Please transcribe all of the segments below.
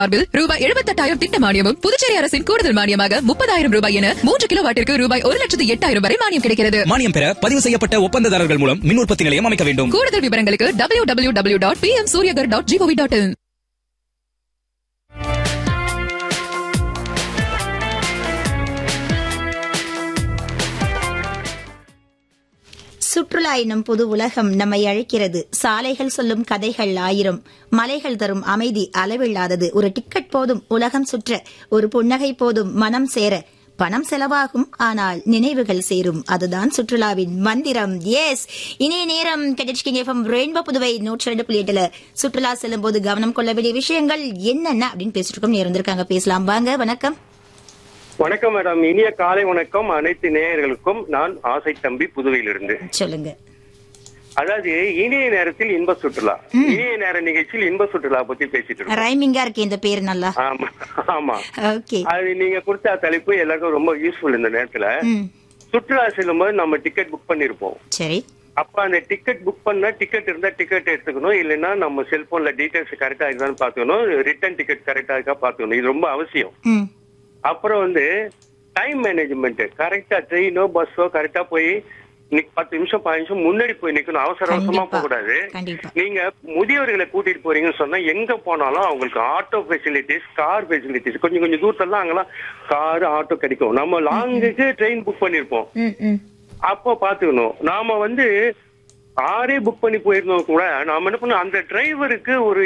சார்பில் ரூபாய் எழுபத்தெட்டாயிரம் திட்ட மானியமும் புதுச்சேரி அரசின் கூடுதல் மானியமாக முப்பதாயிரம் ரூபாய் என மூன்று கிலோ வாட்டிற்கு ரூபாய் ஒரு லட்சத்து எட்டாயிரம் வரை மானியம் கிடைக்கிறது மானியம் பெற பதிவு செய்யப்பட்ட ஒப்பந்ததாரர்கள் மூலம் மின் உற்பத்தி நிலையம் அமைக்க வேண்டும் கூடுதல் விவரங்களுக்கு W W W dot P M Suryaghar dot GOV dot in சுற்றுலா என்னும் புது உலகம் நம்மை அழைக்கிறது சாலைகள் சொல்லும் கதைகள் ஆயிரம் மலைகள் தரும் அமைதி அளவில்லாதது ஒரு டிக்கெட் போதும் உலகம் சுற்ற ஒரு புன்னகை போதும் மனம் சேர பணம் செலவாகும் ஆனால் நினைவுகள் சேரும் அதுதான் சுற்றுலாவின் மந்திரம் எஸ் இணைய நேரம் கிடைச்சிக்கிங்க எஃப்எம் ரெயின்போ புதுவை நூற்றி ரெண்டு புள்ளி எட்டுல சுற்றுலா செல்லும் போது கவனம் கொள்ள வேண்டிய விஷயங்கள் என்னென்ன அப்படின்னு பேசிட்டு இருக்கோம் இருந்திருக்காங்க பேசலாம் வாங்க வணக்கம் வணக்கம் மேடம் இனிய காலை வணக்கம் அனைத்து நேயர்களுக்கும் நான் ஆசை தம்பி புதுவையிலிருந்து சொல்லுங்க அதாவது இனிய நேரத்தில் இன்ப சுற்றுலா இனிய நேர நிகழ்ச்சியில் இன்ப சுற்றுலா பத்தி பேசிட்டு இருக்கோம் ரைமிங்கா இருக்கு இந்த பேர் நல்லா ஆமா ஆமா ஓகே அது நீங்க கொடுத்த தலைப்பு எல்லாருக்கும் ரொம்ப யூஸ்ஃபுல் இந்த நேரத்துல ம் சுற்றுலா செல்லும் போது நம்ம டிக்கெட் புக் பண்ணிருப்போம் சரி அப்ப அந்த டிக்கெட் புக் பண்ணா டிக்கெட் இருந்தா டிக்கெட் எடுத்துக்கணும் இல்லைன்னா நம்ம செல்போன்ல டீடைல்ஸ் கரெக்டா இருக்கான்னு பாத்துக்கணும் ரிட்டர்ன் டிக்கெட் கரெக்டா இருக்கா பாத்துக்கணும் இது ரொம்ப அவசியம் ம் அப்புறம் வந்து டைம் மேனேஜ்மெண்ட் கரெக்டா ட்ரெயினோ பஸ்ஸோ கரெக்டா போய் நி- பத்து நிமிஷம் பதினஞ்சு நிமிஷம் முன்னாடி போய் நிக்கணும் அவசர அவசரமா கண்டிப்பா. போக கூடாது கண்டிப்பா. நீங்க முதியவர்களை கூட்டிட்டு போறீங்கன்னு சொன்னா எங்க போனாலும் அவங்களுக்கு ஆட்டோ ஃபெசிலிட்டிஸ் கார் ஃபெசிலிட்டிஸ் கொஞ்சம் கொஞ்சம் தூரத்துல அங்கெல்லாம் கார் ஆட்டோ கிடைக்கும் நம்ம லாங்குக்கு ட்ரெயின் புக் பண்ணிருப்போம் ம் ம் அப்போ பாத்துக்கணும் நாம வந்து ஆரே புக் பண்ணி போயிருந்தோம் கூட நாம என்ன பண்ணோம் அந்த டிரைவருக்கு ஒரு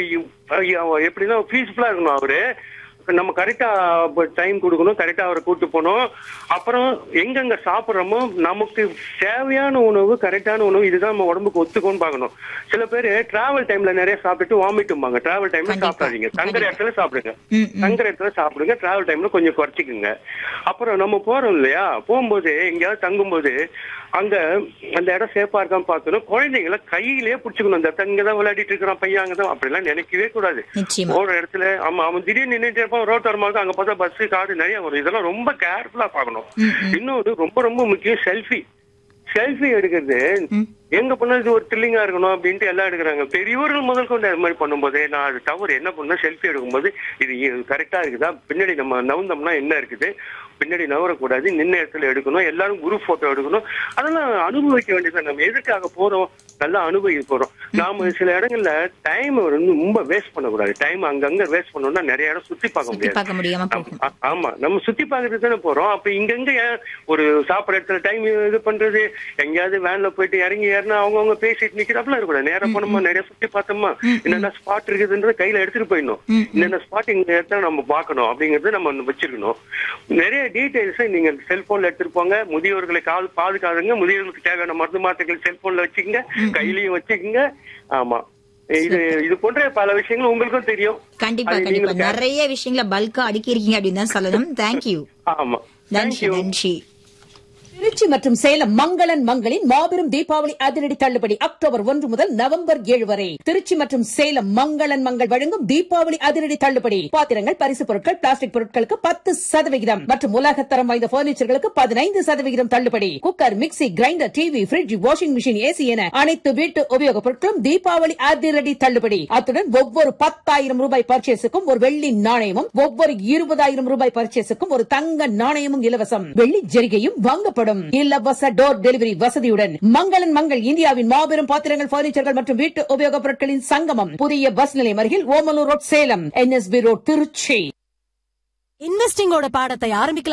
இ- எப்படின்னா பீஸ்ஃபுல்லா இருக்கணும் அவரு நம்ம கரெக்டா டைம் கொடுக்கணும் கரெக்டா அவரை கூட்டு போகணும் அப்புறம் எங்கெங்க சாப்பிடுறோமோ நமக்கு தேவையான உணவு கரெக்டான உணவு இதுதான் நம்ம உடம்புக்கு ஒத்துக்கோன்னு பார்க்கணும் சில பேர் டிராவல் டைம்ல நிறைய சாப்பிட்டுட்டு வாமிட்டும்பாங்க டிராவல் டைம்ல கண்டிப்பா. சாப்பிடாதீங்க தங்குற இடத்துல சாப்பிடுங்க ம், ம். தங்குற இடத்துல சாப்பிடுங்க டிராவல் டைம்ல கொஞ்சம் குறைச்சிக்குங்க அப்புறம் நம்ம போறோம் இல்லையா போகும்போது எங்கேயாவது தங்கும்போது அங்க அந்த இடம் சேஃபா இருக்கான்னு பார்க்கணும் குழந்தைங்களை கையிலேயே பிடிச்சிக்கணும் அந்த இடத்துல இங்கதான் விளையாடிட்டு இருக்கிறான் பையன் அங்கதான் அப்படிலாம் நினைக்கவே கூடாது நிச்சயமா. போற இடத்துல ஆமா அவன் திடீர்னு நின்னுட்டு இருப்பான் ரோட் வரமாக அங்க பார்த்தா பஸ் காரு நிறைய வரும் இதெல்லாம் ரொம்ப கேர்ஃபுல்லா பார்க்கணும் இன்னொரு ரொம்ப ரொம்ப முக்கியம் செல்ஃபி செல்ஃபி எடுக்கிறது எங்க பண்ணா இது ஒரு த்ரில்லிங்கா இருக்கணும் அப்படின்ட்டு எல்லாம் எடுக்கிறாங்க பெரியவர்கள் முதல் கொண்டு அது மாதிரி பண்ணும்போது நான் அது தவறு என்ன பண்ண செல்ஃபி எடுக்கும்போது இது கரெக்டா இருக்குதா பின்னாடி நம்ம நவுந்தோம்னா என்ன இருக்குது பின்னாடி நவரக்கூடாது நின்ன இடத்துல எடுக்கணும் எல்லாரும் குரூப் போட்டோ எடுக்கணும் அதெல்லாம் அனுபவிக்க வேண்டியது நம்ம எதுக்காக போறோம் நல்லா அனுபவிக்க போறோம் நாம சில இடங்கள்ல டைம் ரொம்ப வேஸ்ட் பண்ணக்கூடாது டைம் அங்கங்க வேஸ்ட் பண்ணோம்னா நிறைய இடம் சுத்தி பார்க்க சுத்தி முடியாது பார்க்க முடியாம போகும் ஆ- ஆமா நம்ம சுத்தி பாக்குறதுக்கு தானே போறோம் அப்ப இங்கங்க ஏன் ஒரு சாப்பிட இடத்துல டைம் இது பண்றது எங்கேயாவது வேன்ல போயிட்டு இறங்கி ஏறினா அவங்கவுங்க பேசிட்டு நிக்கிறாப்புல இருக்கக்கூடாது நேரம் போனோமா நிறைய சுத்தி பார்த்தோமா என்னென்ன ஸ்பாட் இருக்குதுன்றத கையில எடுத்துட்டு போயிடணும் என்னென்ன ஸ்பாட் இங்க இடத்துல நம்ம பார்க்கணும் அப்படிங்கறத நம்ம ஒண்ணு வச்சிருக்கணும் நிறைய டீடைல்ஸ் நீங்க செல்போன்ல எடுத்துட்டு போங்க முதியோர்களை கால் பாதுகாதுங்க முதியோர்களுக்கு தேவையான மருந்து மாத்திரைகள் செல்போன்ல வச்சுக்கோங்க கையிலயும் வச்சுக்கோங்க ஆமா இது இது போன்ற பல விஷயங்கள் உங்களுக்கும் தெரியும் கண்டிப்பா அது கண்டிப்பா நீங்களும் நிறைய விஷயங்களை பல்கா அடுக்கியிருக்கீங்க அப்படின்னு தான் சொல்லணும் தேங்க்யூ ஆமா நன்றி தேங்க்யூ நன்றி திருச்சி மற்றும் சேலம் மங்களன் மங்களின் மாபெரும் தீபாவளி அதிரடி தள்ளுபடி அக்டோபர் ஒன்று முதல் நவம்பர் ஏழு வரை திருச்சி மற்றும் சேலம் மங்களன் மங்கள் வழங்கும் தீபாவளி அதிரடி தள்ளுபடி பாத்திரங்கள் பரிசு பொருட்கள் பிளாஸ்டிக் பொருட்களுக்கு பத்து சதவிகிதம் மற்றும் உலகத்தரம் வாய்ந்த பர்னிச்சர்களுக்கு பதினைந்து சதவிகிதம் தள்ளுபடி cooker mixie grinder TV fridge washing machine AC என அனைத்து வீட்டு உபயோகப் பொருட்களும் தீபாவளி அதிரடி தள்ளுபடி அத்துடன் ஒவ்வொரு பத்தாயிரம் ரூபாய் பர்ச்சேஸுக்கும் ஒரு வெள்ளி நாணயமும் ஒவ்வொரு இருபதாயிரம் ரூபாய் பர்ச்சேஸுக்கும் ஒரு தங்க நாணயமும் இலவசம் வெள்ளி ஜெரிகையும் வாங்கப்படும் இலவச டோர் டெலிவரி வசதியுடன் மங்களன் மங்கள் இந்தியாவின் மாபெரும் பாத்திரங்கள் பர்னிச்சர்கள் மற்றும் வீட்டு உபயோகப் பொருட்களின் சங்கமம் புதிய பஸ் நிலையம் அருகில் Omalur road Salem NSB road Tiruchi இன்வெஸ்டிங்கோட பாடத்தை ஆரம்பிக்கலாம்